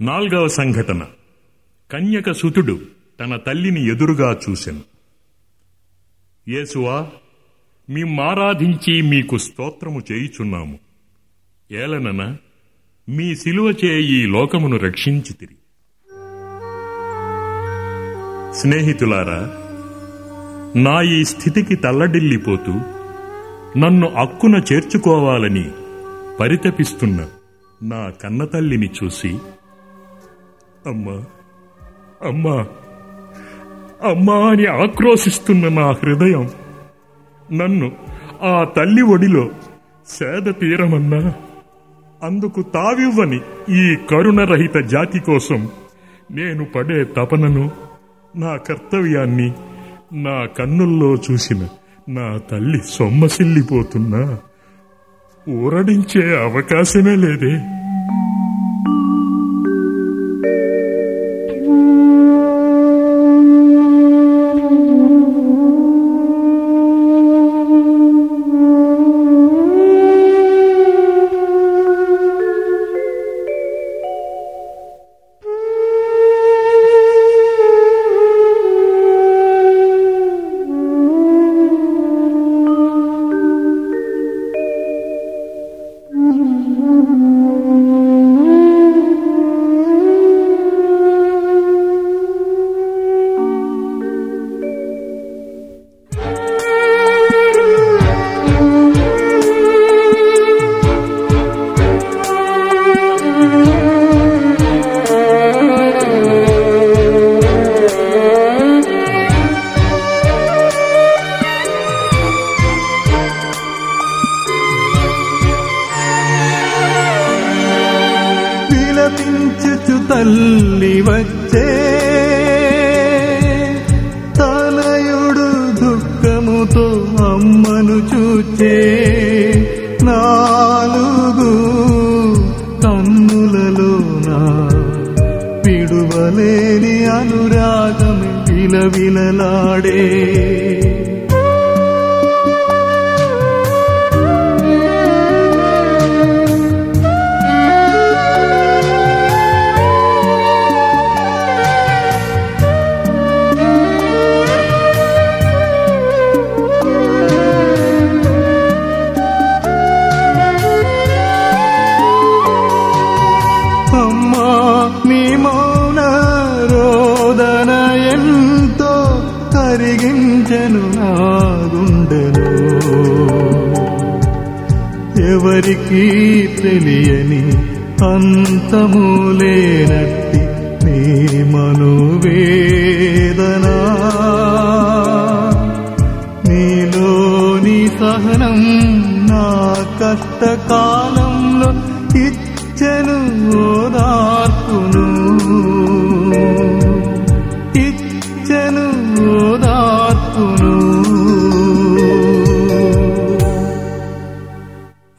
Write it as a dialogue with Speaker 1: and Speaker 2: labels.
Speaker 1: నాల్గవ సంఘటన కన్యక సుతుడు తన తల్లిని ఎదురుగా చూసెను యేసువా మిమ్మారాధించి మీకు స్తోత్రము చేయుచున్నాము ఏలనన మీ సిలువ చేయి ఈ లోకమును రక్షించితిరి స్నేహితులారా నా ఈ స్థితికి తల్లడిల్లిపోతూ నన్ను అక్కున చేర్చుకోవాలని పరితపిస్తున్న నా కన్నతల్లిని చూసి అమ్మా అమ్మా అమ్మా అని ఆక్రోశిస్తున్న నా హృదయం నన్ను ఆ తల్లి ఒడిలో సేద తీరమన్నా అందుకు తావివ్వని ఈ కరుణరహిత జాతి కోసం నేను పడే తపనను నా కర్తవ్యాన్ని నా కన్నుల్లో చూసిన నా తల్లి సొమ్మసిల్లిపోతున్నా ఊరడించే అవకాశమే లేదే
Speaker 2: విలపించుచు తల్లి వచ్చే తనయుడు దుఃఖముతో అమ్మను చూచే నాలుగు కన్నులలోన విడువలేని అనురాగమే విలవిలలాడే అమ్మా నీ మౌన రోదన ఎంతో కరిగించను నా గుండెలో ఎవరికి తెలియని అంతము లేనట్టి నీ మనోవేదన నీలోని సహనం నా కష్టకాల